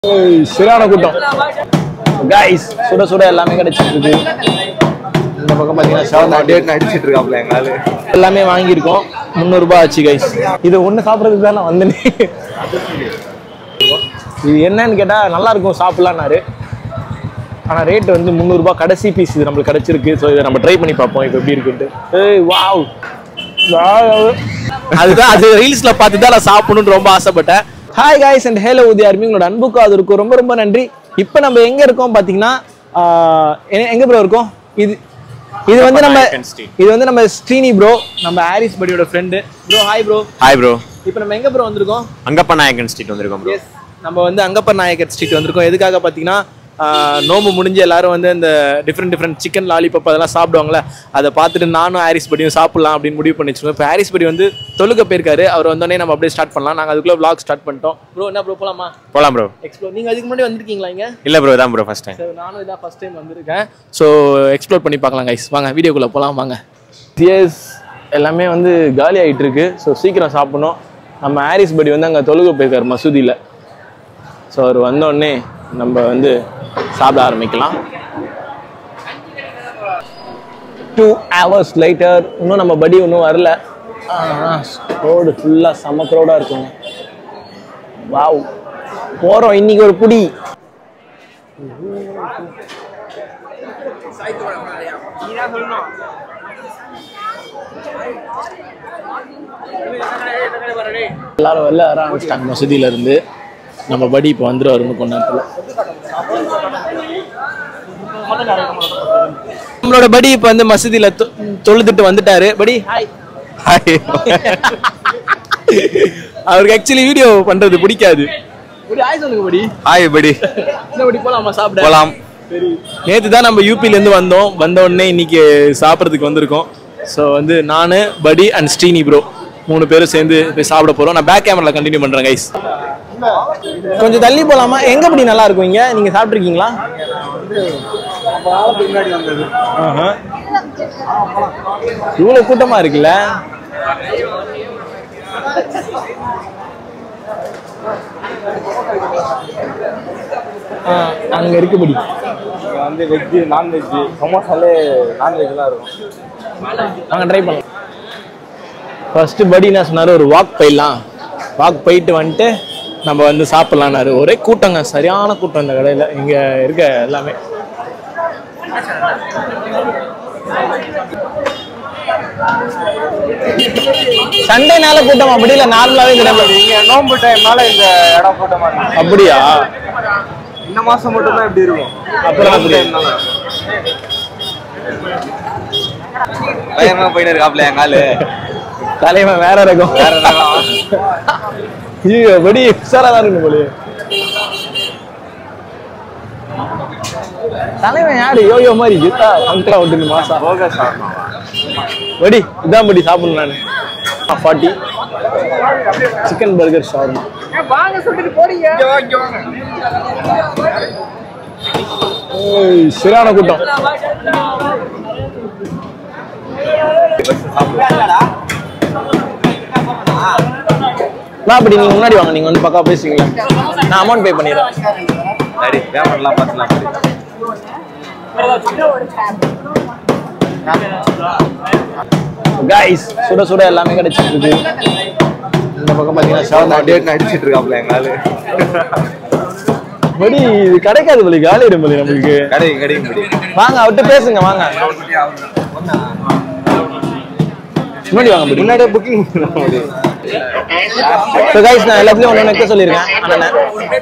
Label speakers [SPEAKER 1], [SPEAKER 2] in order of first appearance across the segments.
[SPEAKER 1] ஏய், சரியான கூட்டம் கைஸ் சுட சுட எல்லாமே கிடைச்சிட்டு இருக்கு இந்த பக்கம் பாத்தீங்கன்னா ஷவர்மா
[SPEAKER 2] டேட் அடிச்சிட்டு இருக்காப்ல எங்க ஆளு
[SPEAKER 1] எல்லாமே வாங்கியிருக்கோம் முந்நூறுபா ஆச்சு கைஸ் இது ஒன்று சாப்பிட்றதுக்கு தான் நான் வந்தேனே இது என்னன்னு கேட்டால் நல்லா இருக்கும் சாப்பிட்லான்னாரு ஆனால் ரேட் வந்து முந்நூறுபா கடைசி பீஸ் இது நம்மளுக்கு கிடைச்சிருக்கு ஸோ இதை நம்ம ட்ரை பண்ணி பார்ப்போம் இப்போ எப்படி இருக்குன்ட்டு ஏய் வாவ் அதுதான் அது ரீல்ஸ்ல பார்த்து தான் நான் சாப்பிடணும்னு ரொம்ப ஆசைப்பட்டேன் hi guys and hello Udaya உங்களோட அன்புக்கு அது இருக்கும் ரொம்ப ரொம்ப நன்றி இப்போ நம்ம எங்க இருக்கோம் பாத்தீங்கன்னா ஆஹ், எ- எங்க ப்ரோ இருக்கோம் இது இது வந்து நம்ம இது வந்து நம்ம ஸ்ரீனி ப்ரோ நம்ம ஹாரிஸ் படியோட friend bro hi bro
[SPEAKER 3] hi bro
[SPEAKER 1] இப்போ நம்ம எங்க ப்ரோ வந்திருக்கோம்
[SPEAKER 3] அங்கப்பா நாயக்கன் ஸ்ட்ரீட் வந்திருக்கோம் ப்ரோ
[SPEAKER 1] எஸ் நம்ம வந்து அங்கப்பர் நாயக்கர் ஸ்ட்ரீட் வந்திருக்கோம் எதுக்காக பார்த்தீங்கன்னா ஆஹ், நோம்பு முடிஞ்சு எல்லாரும் வந்து இந்த டிஃப்ரெண்ட் டிஃப்ரெண்ட் சிக்கன் லாலிபப் அதெல்லாம் சாப்பிடுவாங்களே அதை பார்த்துட்டு நானும் ஹாரிஸ் படியும் சாப்பிடலாம் அப்படின்னு முடிவு பண்ணி வச்சிருக்கோம் இப்போ ஹாரிஸ் படி வந்து தொழுக போயிருக்காரு அவர் வந்தோடனே நம்ம அப்படியே ஸ்டார்ட் பண்ணலாம் நாங்கள் அதுக்குள்ளே vlog ஸ்டார்ட் பண்ணிட்டோம் ப்ரோ என்ன ப்ரோ போலாமா
[SPEAKER 3] போலாம் ப்ரோ
[SPEAKER 1] எக்ஸ்ப்ளோர் நீங்கள் அதுக்கு முன்னாடி வந்திருக்கீங்களா இங்கே
[SPEAKER 3] இல்ல ப்ரோ தான் ப்ரோ ஃபர்ஸ்ட் டைம்
[SPEAKER 1] சரி நானும் இதான் ஃபர்ஸ்ட் டைம் வந்திருக்கேன் ஸோ எக்ஸ்ப்ளோர் பண்ணி பார்க்கலாம் கைஸ் வாங்க வீடியோக்குள்ளே போகலாம் வாங்க எஸ் எல்லாமே வந்து காலி ஆகிட்டு இருக்கு ஸோ சீக்கிரம் சாப்பிடணும் நம்ம ஹாரிஸ் படி வந்து அங்கே தொழுக போயிருக்காரு மசூதியில் ஸோ அவர் வந்தோடனே நம்ம வந்து சாப்பிட ஆரம்பிக்கலாம் டூ ஹவர்ஸ் லைட்டர் இன்னும் நம்ம படி இன்னும் வரல ரோடு ஃபுல்லாக செம க்ரௌடாக இருக்குங்க வாவ் போகிறோம் இன்னைக்கு ஒரு புடி எல்லாரும் வெளில வர ஆரம்பிச்சிட்டாங்க மசூதியில இருந்து நம்ம படி இப்போ வந்துருவாரு இன்னும் கொஞ்ச நேரத்துல நம்மளோட படி இப்போ வந்து மசூதியில தொ- தொழுதுட்டு வந்துட்டாரு படி ஹாய்
[SPEAKER 3] ஹாய்
[SPEAKER 1] அவருக்கு ஆக்சுவலி வீடியோ பண்றது பிடிக்காது படி ஹாய் சொல்லுங்க படி
[SPEAKER 3] ஹாய் படி
[SPEAKER 1] இந்த படி போலாமா சாப்பிட
[SPEAKER 3] போலாம்
[SPEAKER 1] நேத்து தான் நம்ம யூபில இருந்து வந்தோம் வந்த உடனே இன்னைக்கு சாப்பிட்றதுக்கு வந்திருக்கோம் ஸோ வந்து நானு படி அண்ட் ஸ்ரீனி ப்ரோ மூணு பேரும் சேர்ந்து போய் சாப்பிட போறோம் நான் பேக் கேமரால கண்டினியூ பண்றேன் கைஸ் கொஞ்சம் தள்ளி போலாமா எங்க படி நல்லா இருக்கும் இங்க நீங்க சாப்பிட்ருக்கீங்களா இவ்வளவு கூட்டமா இருக்குல்ல ஆ, அங்க இருக்கு படி
[SPEAKER 2] வந்து வெஜ் நான்வெஜ் சமோசாலே நான்வெஜ்லாம் இருக்கும்
[SPEAKER 1] வாங்க ட்ரை பண்ணலாம் ஃபர்ஸ்ட் படி என்ன சொன்னாரு ஒரு வாக் போயிடலாம் வாக் போயிட்டு வந்துட்டு நம்ம வந்து சாப்பிட்லான்னாரு ஒரே கூட்டங்க சரியான கூட்டம் இந்த கடையில் இங்க இருக்க எல்லாமே சண்டேனால கூட்டம் அப்படி இல்லை நார்மலாவே கிடையாது
[SPEAKER 2] இங்க நோம்பு டைம்னால இந்த இடம் கூட்டமா இருக்கு
[SPEAKER 1] அப்படியா
[SPEAKER 2] இந்த மாசம் மட்டும் தான் இப்படி இருக்கும்
[SPEAKER 1] அப்புறம் அப்படி
[SPEAKER 2] பயங்கரமா போயிட்டு இருக்காப்ல எங்க ஆளு
[SPEAKER 1] தலைவன் வேற ரகம்
[SPEAKER 2] வேற ரகம்.
[SPEAKER 1] ஐயோ படி உஷாரா தான் இருக்கு போலயே தலைவன் யாரு யோயோ மாதிரி ஜித்தா அங்கிளா விட்டு மாசா
[SPEAKER 2] போக சாப்பிடணும்
[SPEAKER 1] படி இதான் படி சாப்பிடணும் நானு ஃபார்ட்டி சிக்கன் பர்கர் ஷவர்மா ஏய், சரியான கூட்டம் நான் அப்படி நீங்க முன்னாடி வாங்க நீங்க வந்து பக்கா பேசுவீங்களா நான் அமௌண்ட் பே பண்ணிடுறேன்
[SPEAKER 2] சரி பேமெண்ட்லாம் பார்த்துலாம்
[SPEAKER 1] கைஸ் சுட சுட எல்லாமே கிடைச்சிட்டு இருக்கு இந்த பக்கம் பாத்தீங்கன்னா ஷவர்மா
[SPEAKER 2] டேட் அடிச்சிட்டு இருக்காப்ல எங்க ஆளு
[SPEAKER 1] படி இது கிடைக்காது பலி காலி பலி நம்மளுக்கு
[SPEAKER 2] கிடைக்கும் கிடைக்கும் படி
[SPEAKER 1] வாங்க அவர்கிட்ட பேசுங்க வாங்க முன்னாடி வாங்க படி
[SPEAKER 2] முன்னாடியே புக்கிங் முடியும்
[SPEAKER 1] ஸோ கைஸ் நான் எல்லாத்துலயும் ஒன்று வைக்க சொல்லியிருக்கேன் அண்ணன்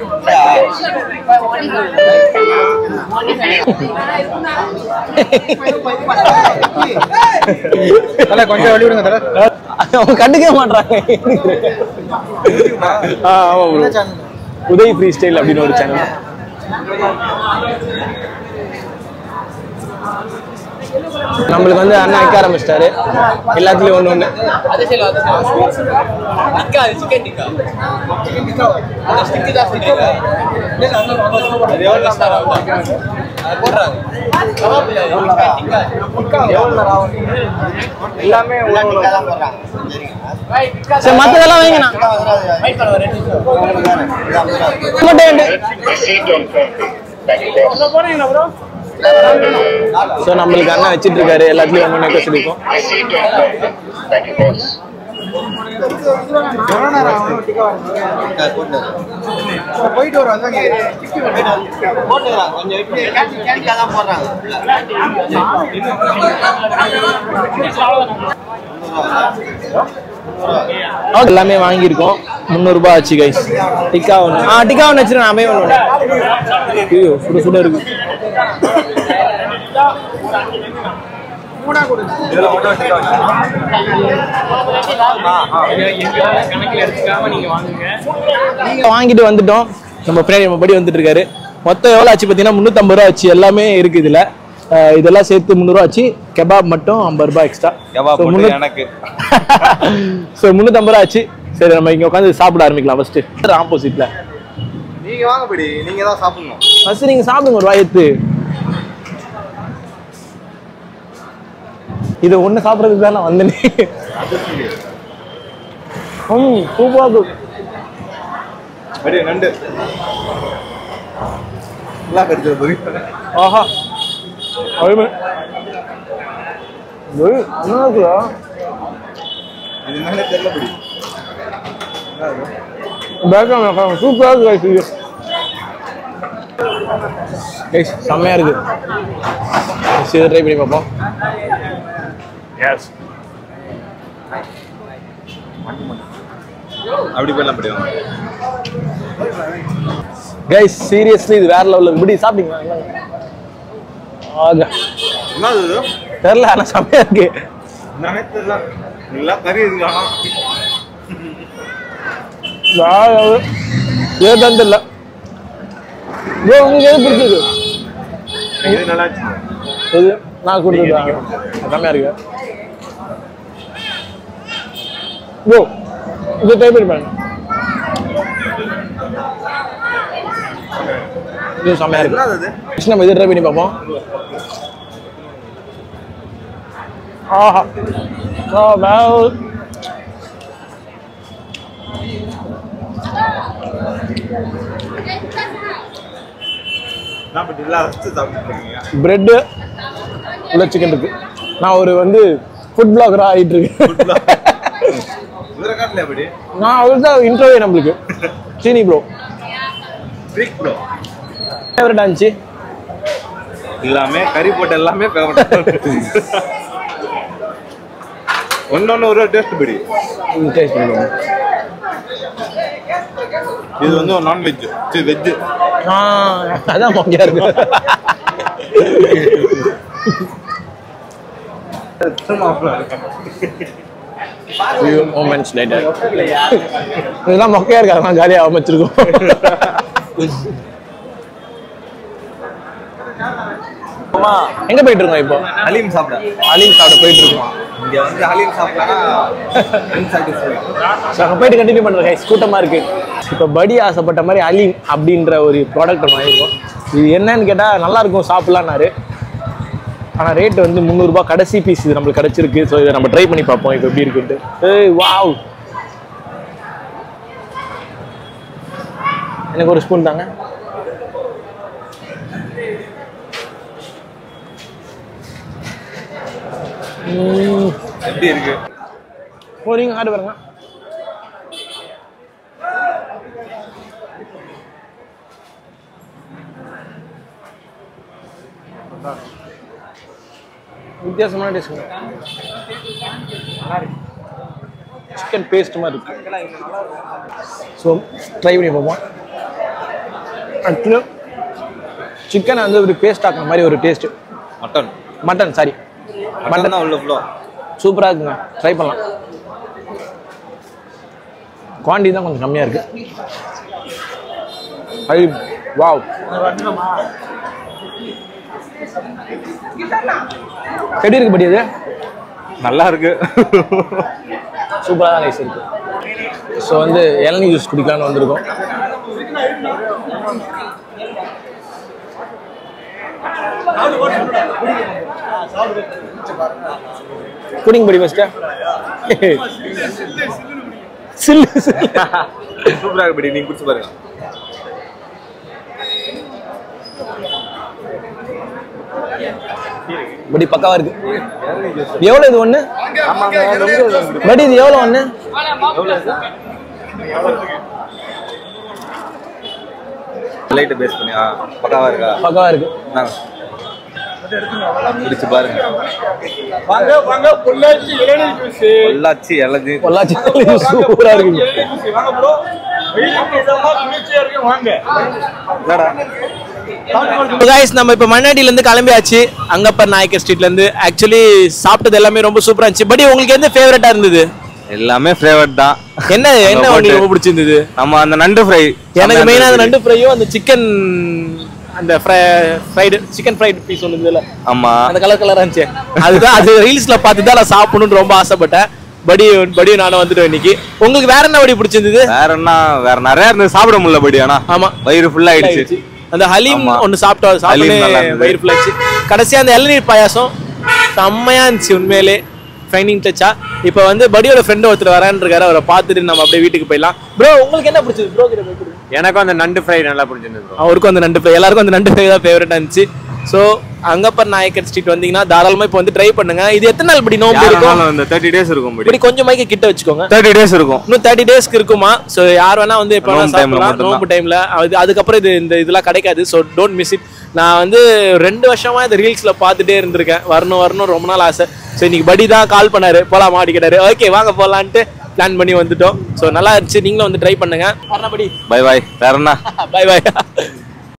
[SPEAKER 2] தல கொஞ்சம் வழி விடுங்க தல
[SPEAKER 1] அவங்க கண்டுக்கவே மாட்டாங்க ஆ ஆமா bro. உதய் ஃப்ரீ ஸ்டைல் அப்படின்னு ஒரு சேனல் நம்மளுக்கு வந்து அண்ணன் வைக்க ஆரம்பிச்சிட்டாரு எல்லாத்துலயும் ஒண்ணு ஒண்ணு
[SPEAKER 2] எல்லாமே
[SPEAKER 1] சரி மத்ததெல்லாம் வைங்கண்ணா ஸோ நம்மளுக்கு அண்ணன் வச்சிட்டு இருக்காரு எல்லாத்துலயும் ஒன்று ஒன்று சொல்லிருக்கோம்
[SPEAKER 2] போயிட்டு வரும் வந்தாங்க
[SPEAKER 1] எல்லாமே வாங்கியிருக்கோம் முந்நூறுபா ஆச்சு கைஸ் டிக்கா ஒன்று ஆ டிக்கா ஒன்று வச்சிருக்கேன் அமே ஒன்று ஐயோ சுட சுட இருக்கு வாங்கிட்டு வந்துட்டோம் நம்ம பின்னாடி நம்ம படி வந்துட்டு இருக்காரு மொத்தம் எவ்வளோ ஆச்சு பார்த்தீங்கன்னா முந்நூற்றம்பது ரூபா ஆச்சு எல்லாமே இருக்கு இதில் இதெல்லாம் சேர்த்து முந்நூறுவா ஆச்சு கெபாப் மட்டும் ஐம்பது ரூபாய் எக்ஸ்ட்ரா
[SPEAKER 2] கபாப் மட்டும் எனக்கு
[SPEAKER 1] ஸோ முந்நூற்றம்பது ரூபா ஆச்சு சரி நம்ம இங்கே உட்காந்து சாப்பிட ஆரம்பிக்கலாம் ஃபர்ஸ்ட் ஆப்போசிட்ல
[SPEAKER 2] நீங்க வாங்க படி நீங்க தான் சாப்பிடணும்
[SPEAKER 1] ஃபர்ஸ்ட் நீங்க சாப்பிடுங்க ஒரு வாயத்து இது ஒண்ணு சாப்பிட்றதுக்கு தான் நான் வந்தேனே ம் சூப்பரா இருக்கு
[SPEAKER 2] படி நண்டு நல்லா கடிச்சது போய்
[SPEAKER 1] ஆஹா அருமை ஏய், என்ன இருக்குதா
[SPEAKER 2] இது என்னன்னு தெரியல படி
[SPEAKER 1] பேக்ரவுண்ட் சூப்பரா இருக்கு guys இது கைஸ் செம்மையா இருக்கு சரி ட்ரை பண்ணி பார்ப்போம் எஸ்
[SPEAKER 2] அப்படி போயெல்லாம் படி வாங்க
[SPEAKER 1] கைஸ் சீரியஸ்லி இது வேற லெவலில் இப்படி சாப்பிட்டீங்களா இந்தாங்க. ஆக
[SPEAKER 2] என்னது இது
[SPEAKER 1] தெரில ஆனால் செம்மையா இருக்கு
[SPEAKER 2] என்னன்னே தெரியல நல்லா கறி இருக்காங்க
[SPEAKER 1] ஏதான் தெரியல ப்ரோ உங்களுக்கு எது பிடிச்சது
[SPEAKER 2] இது நல்லா இருந்துச்சு.
[SPEAKER 1] எது நான் கொடுத்தது செம்மையா இருக்கு ப்ரோ இது ட்ரை பண்ணி பாருங்க இது செம்மையா இருக்கு
[SPEAKER 2] என்னது இது
[SPEAKER 1] நெக்ஸ்ட் நம்ம இது ட்ரை பண்ணி பார்ப்போம் ஆஹா ஆ வேற
[SPEAKER 2] நான் படி எல்லாம் ரசிச்சு சாப்பிட்டு இருக்கீங்க
[SPEAKER 1] பிரெட்டு உள்ள சிக்கன் இருக்கு நான் ஒரு வந்து ஃபுட் பிளாகராக ஆகிட்டு இருக்கேன்
[SPEAKER 2] இதில் காட்டல படி
[SPEAKER 1] நான் அவரு தான் இன்டர்வியூ நம்மளுக்கு சீனி ப்ரோ
[SPEAKER 2] ட்ரிக் ப்ரோ
[SPEAKER 1] ஃபேவரட் ஆச்சு
[SPEAKER 2] எல்லாமே கறி போட்டு எல்லாமே ஃபேவரட் ஒன்னொன்னு ஒரு டேஸ்ட் படி
[SPEAKER 1] டேஸ்ட் பண்ணுவோம்
[SPEAKER 2] இது வந்து ஒரு நான்வெஜ் சரி வெஜ்
[SPEAKER 1] ஆ அதான் மொக்கையா இருக்கு மூமெண்ட்ஸ் லைட்டர் இதெல்லாம் மொக்கையா இருக்கு அதெல்லாம் ஜாலியாக அமைச்சிருக்கோம் எங்க போயிட்டு இருக்கோம் இப்போ
[SPEAKER 2] ஹலீம் சாப்பிட
[SPEAKER 1] அலீம் சாப்பிட போயிட்டு இருக்கோம்
[SPEAKER 2] இங்க வந்து ஹலீம் சாப்பிட்டா அன்சாட்டிஸ்ஃபை
[SPEAKER 1] ஸோ அங்கே போயிட்டு கண்டினியூ பண்ணுறேன் கைஸ் கூட்டமாக இருக்கு இப்போ படி ஆசைப்பட்ட மாதிரி அலீம் அப்படின்ற ஒரு ப்ராடக்ட் ஒன்று வாங்கியிருக்கோம் இது என்னன்னு கேட்டால் நல்லா இருக்கும் சாப்பிட்லான்னாரு ஆனால் ரேட் வந்து முந்நூறுரூபா கடைசி பீஸ் இது நம்மளுக்கு கிடச்சிருக்கு ஸோ இதை நம்ம ட்ரை பண்ணி பார்ப்போம் இப்போ எப்படி இருக்குன்ட்டு ஏய் வாவ் எனக்கு ஒரு ஸ்பூன் தாங்க ம்,
[SPEAKER 2] எப்படி இருக்கு
[SPEAKER 1] போறீங்க ஆடு பாருங்க வித்தியாசமான டேஸ்ட் சிக்கன் பேஸ்ட் மாதிரி இருக்கு ஸோ ட்ரை பண்ணி பார்ப்போம் அடுத்து சிக்கனை வந்து ஒரு பேஸ்ட் ஆக்குற மாதிரி ஒரு taste
[SPEAKER 2] mutton
[SPEAKER 1] mutton sorry
[SPEAKER 2] mutton தான் உள்ள ஃபுல்லோ
[SPEAKER 1] சூப்பராக இருக்குங்க ட்ரை பண்ணலாம் குவான்டிட்டி தான் கொஞ்சம் கம்மியாக இருக்கு ஐ வாவ் எப்படி இருக்கு படி அது
[SPEAKER 2] நல்லா இருக்கு
[SPEAKER 1] சூப்பராக தான் ரைஸ் இருக்கு ஸோ வந்து இளநீ ஜூஸ் குடிக்கலாம்னு வந்திருக்கோம் குடிங்க படி ஃபஸ்ட்டு சில்லு சில்லு
[SPEAKER 2] சூப்பரா இருக்கு படி நீங்க குடிச்சு பாருங்க
[SPEAKER 1] படி பக்காவா இருக்கு எவ்வளோ இது ஒன்று படி இது எவ்வளோ ஒன்று
[SPEAKER 2] லைட்டை பேஸ் பண்ணி ஆ பக்காவா இருக்கா
[SPEAKER 1] பக்காவா இருக்கு
[SPEAKER 2] நாங்க குடிச்சு பாருங்க
[SPEAKER 4] வாங்க வாங்க பொள்ளாச்சி இளநீ ஜூஸ்
[SPEAKER 2] பொள்ளாச்சி இலஞ்சி
[SPEAKER 1] பொள்ளாச்சி சூப்பராக இருக்கு
[SPEAKER 4] வாங்க ப்ரோ வெயிலுக்கு இதமா குளிர்ச்சியா இருக்கு வாங்க
[SPEAKER 1] கைஸ் நம்ம இப்போ மண்ணாடியில இருந்து கிளம்பியாச்சு அங்கப்பர் நாயக்கர் ஸ்ட்ரீட்ல இருந்து ஆக்சுவலி சாப்பிட்டது எல்லாமே ரொம்ப சூப்பரா இருந்துச்சு பட் உங்களுக்கு எந்த ஃபேவரட்டா இருந்தது
[SPEAKER 3] எல்லாமே ஃபேவரட் தான்
[SPEAKER 1] என்ன என்ன
[SPEAKER 3] அங்க
[SPEAKER 1] உங்களுக்கு
[SPEAKER 3] போட்டு-
[SPEAKER 1] ரொம்ப பிடிச்சிருந்தது
[SPEAKER 3] நம்ம அந்த நண்டு ஃப்ரை
[SPEAKER 1] எனக்கு மெயினா அந்த நண்டு ஃப்ரையும் அந்த சிக்கன் அந்த ஃப்ரைடு சிக்கன் ஃப்ரைடு பீஸ் ஒன்று இருந்ததுல
[SPEAKER 3] ஆமா
[SPEAKER 1] அந்த கலர் கலரா இருந்துச்சு அதுதான் அது ரீல்ஸ்ல பார்த்து தான் நான் சாப்பிடணும்னு ரொம்ப ஆசைப்பட்டேன் படி படியும் நானும் வந்துட்டோம் இன்னைக்கு உங்களுக்கு வேற என்ன படி பிடிச்சிருந்தது
[SPEAKER 3] வேற என்ன வேற நிறைய இருந்தது சாப்பிட முடியல படி ஆனா
[SPEAKER 1] ஆமா
[SPEAKER 3] வயிறு ஃபுல் ஆயிடுச்சு
[SPEAKER 1] அந்த ஹலீம்
[SPEAKER 3] ஆமா.
[SPEAKER 1] ஒன்னு சாப்பிட்டோம்
[SPEAKER 3] ஹலீம் நல்லா
[SPEAKER 1] சாப்பிட்டு
[SPEAKER 3] இருந்தது.
[SPEAKER 1] வயிறு ஃபுல்லாச்சு கடைசியா அந்த இளநீர் பாயாசம் செம்மையா இருந்துச்சு உண்மையிலே ஃபைனிங் டச்சா இப்போ வந்து படியோட ஃப்ரெண்ட் ஒருத்தர் வரான்னு இருக்காரு அவரை பார்த்துட்டு நம்ம அப்படியே வீட்டுக்கு போயிடலாம் ப்ரோ உங்களுக்கு என்ன பிடிச்சது ப்ரோ கிட்ட போய் கொடுங்க.
[SPEAKER 3] எனக்கும் அந்த நண்டு ஃப்ரை நல்லா பிடிச்சிருந்தது
[SPEAKER 1] அவருக்கும் அந்த நண்டு ஃப்ரை எல்லாருக்கும் அந்த நண்டு ஃப்ரை தான் ஃபேவரட்டா இருந்துச்சு ஸோ அங்கப்பர் நாயக்கர் ஸ்ட்ரீட் வந்தீங்கன்னா தாராளமா இப்போ வந்து ட்ரை பண்ணுங்க இது எத்தனை நாள் இப்படி நோம்பு இருக்கும்
[SPEAKER 3] இந்த தேர்ட்டி டேஸ் இருக்கும் படி
[SPEAKER 1] இப்படி கொஞ்சம் மைக்க கிட்ட வச்சுக்கோங்க
[SPEAKER 3] தேர்ட்டி டேஸ் இருக்கும்
[SPEAKER 1] இன்னும் தேர்ட்டி டேஸ்க்கு இருக்குமா ஸோ யார் வேணா வந்து இப்போ
[SPEAKER 3] நோம்பு timeல
[SPEAKER 1] சாப்பிடலாம்
[SPEAKER 3] மட்டும்தான்.
[SPEAKER 1] நோம்பு டைம்ல அது அதுக்கப்புறம் இது இந்த இதெல்லாம் கிடைக்காது ஸோ டோன்ட் மிஸ் இட் நான் வந்து ரெண்டு வருஷமா இந்த ரீல்ஸ்ல பார்த்துட்டே இருந்திருக்கேன் வரணும் வரணும் ரொம்ப நாள் ஆசை ஸோ இன்னைக்கு படி தான் கால் பண்ணாரு போலாம் அடிக்கிறாரு ஓகே வாங்க போலான்ட்டு பிளான் பண்ணி வந்துட்டோம் ஸோ நல்லா இருந்துச்சு நீங்களும் வந்து ட்ரை பண்ணுங்க படி
[SPEAKER 3] பை பாய் வேற என்ன
[SPEAKER 1] பை பாய்